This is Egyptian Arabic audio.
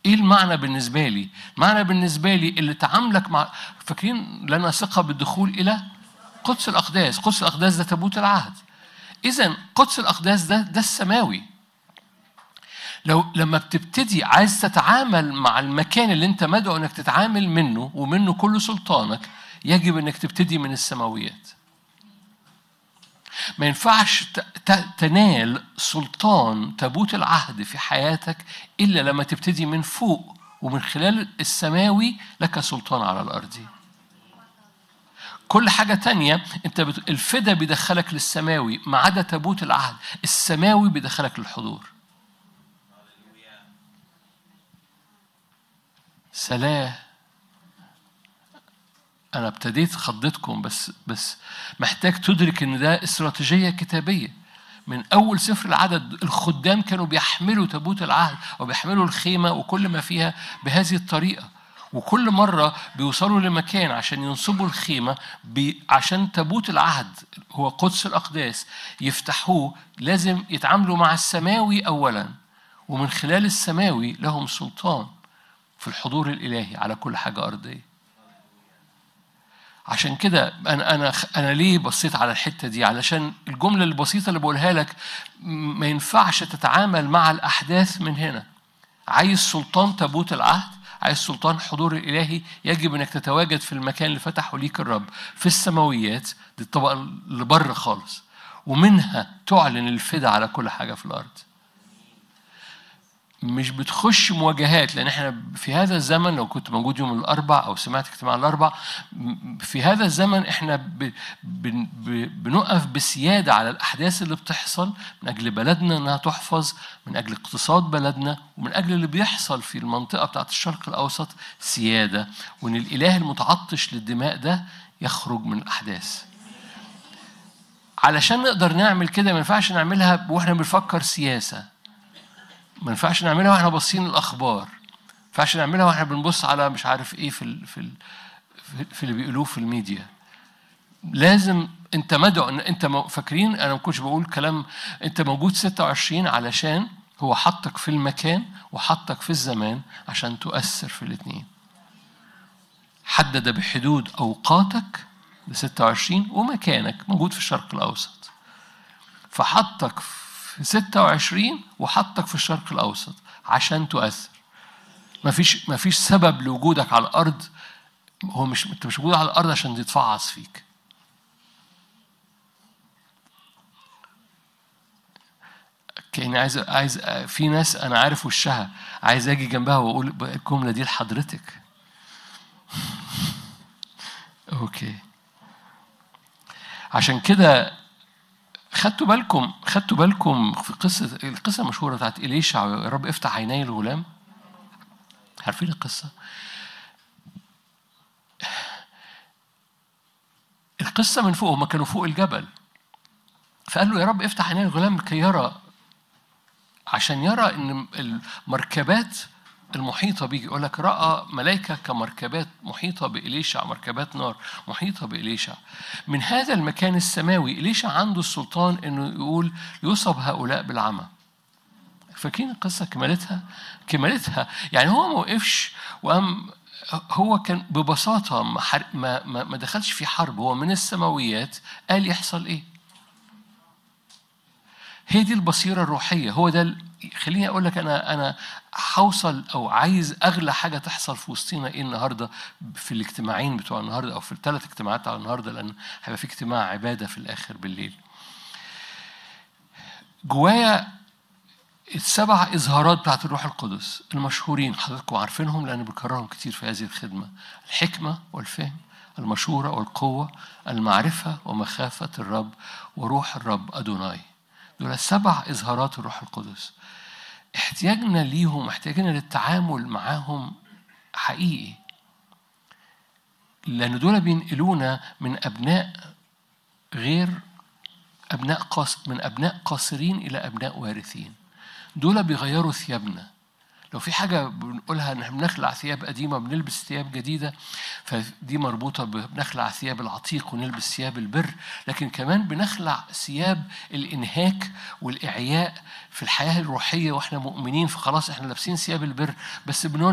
ايه المعنى بالنسبه لي المعنى بالنسبه لي اللي تعاملك مع فاكرين لنا ثقه بالدخول الى قدس الاقداس قدس الاقداس ده تابوت العهد اذا قدس الاقداس ده ده السماوي لو لما بتبتدي عايز تتعامل مع المكان اللي انت مدعو انك تتعامل منه ومنه كل سلطانك يجب انك تبتدي من السماويات ما ينفعش ت- ت- تنال سلطان تابوت العهد في حياتك الا لما تبتدي من فوق ومن خلال السماوي لك سلطان على الارض كل حاجة تانية انت بت... الفدا بيدخلك للسماوي ما عدا تابوت العهد السماوي بيدخلك للحضور سلام انا ابتديت خضتكم بس بس محتاج تدرك ان ده استراتيجيه كتابيه من اول سفر العدد الخدام كانوا بيحملوا تابوت العهد او بيحملوا الخيمه وكل ما فيها بهذه الطريقه وكل مرة بيوصلوا لمكان عشان ينصبوا الخيمة بي عشان تابوت العهد هو قدس الأقداس يفتحوه لازم يتعاملوا مع السماوي أولا ومن خلال السماوي لهم سلطان في الحضور الإلهي على كل حاجة أرضية عشان كده انا انا انا ليه بصيت على الحته دي علشان الجمله البسيطه اللي بقولها لك م- ما ينفعش تتعامل مع الاحداث من هنا عايز سلطان تابوت العهد عايز سلطان حضور الالهي يجب انك تتواجد في المكان اللي فتحه ليك الرب في السماويات دي الطبقه اللي بره خالص ومنها تعلن الفدا على كل حاجه في الارض مش بتخش مواجهات لان احنا في هذا الزمن لو كنت موجود يوم الاربع او سمعت اجتماع الاربع م- في هذا الزمن احنا ب بن- ب بنقف بسياده على الاحداث اللي بتحصل من اجل بلدنا انها تحفظ من اجل اقتصاد بلدنا ومن اجل اللي بيحصل في المنطقه بتاعت الشرق الاوسط سياده وان الاله المتعطش للدماء ده يخرج من الاحداث علشان نقدر نعمل كده ما ينفعش نعملها واحنا بنفكر سياسه ما ينفعش نعملها واحنا باصين الاخبار ما ينفعش نعملها واحنا بنبص على مش عارف ايه في ال في ال في اللي بيقولوه في الميديا لازم انت مدعو ان انت مو- فاكرين انا ما كنتش بقول كلام انت موجود 26 علشان هو حطك في المكان وحطك في الزمان عشان تؤثر في الاثنين حدد بحدود اوقاتك ل 26 ومكانك موجود في الشرق الاوسط فحطك في 26 وحطك في الشرق الاوسط عشان تؤثر مفيش مفيش سبب لوجودك على الارض هو مش انت مش موجود على الارض عشان تتفعص فيك كأني عايز عايز في ناس انا عارف وشها عايز اجي جنبها واقول الجمله دي لحضرتك اوكي عشان كده خدتوا بالكم خدتوا بالكم في قصه القصه المشهوره بتاعت اليشع يا رب افتح عيني الغلام عارفين القصه القصه من فوق هم كانوا فوق الجبل فقال له يا رب افتح عيني الغلام لكي يرى عشان يرى ان المركبات المحيطة بيه يقول لك رأى ملائكة كمركبات محيطة بإليشع مركبات نار محيطة بإليشع من هذا المكان السماوي إليشع عنده السلطان إنه يقول يصب هؤلاء بالعمى فاكرين القصة كمالتها كمالتها يعني هو ما وقفش وقام هو كان ببساطة ما, حر- ما, ما, ما دخلش في حرب هو من السماويات قال يحصل إيه هي دي البصيرة الروحية هو ده ال- خليني أقول لك أنا أنا هوصل أو عايز أغلى حاجة تحصل في وسطينا إيه النهاردة في الاجتماعين بتوع النهاردة أو في الثلاث اجتماعات على النهاردة لأن هيبقى في اجتماع عبادة في الآخر بالليل. جوايا السبع إظهارات بتاعت الروح القدس المشهورين حضراتكم عارفينهم لأن بكررهم كتير في هذه الخدمة الحكمة والفهم المشورة والقوة المعرفة ومخافة الرب وروح الرب أدوناي دول السبع إظهارات الروح القدس احتياجنا ليهم احتياجنا للتعامل معاهم حقيقي لأن دول بينقلونا من أبناء غير أبناء قاص من أبناء قاصرين إلى أبناء وارثين دول بيغيروا ثيابنا لو في حاجة بنقولها إن احنا بنخلع ثياب قديمة بنلبس ثياب جديدة فدي مربوطة ب- بنخلع ثياب العتيق ونلبس ثياب البر لكن كمان بنخلع ثياب الإنهاك والإعياء في الحياة الروحية وإحنا مؤمنين فخلاص إحنا لابسين ثياب البر بس بنقول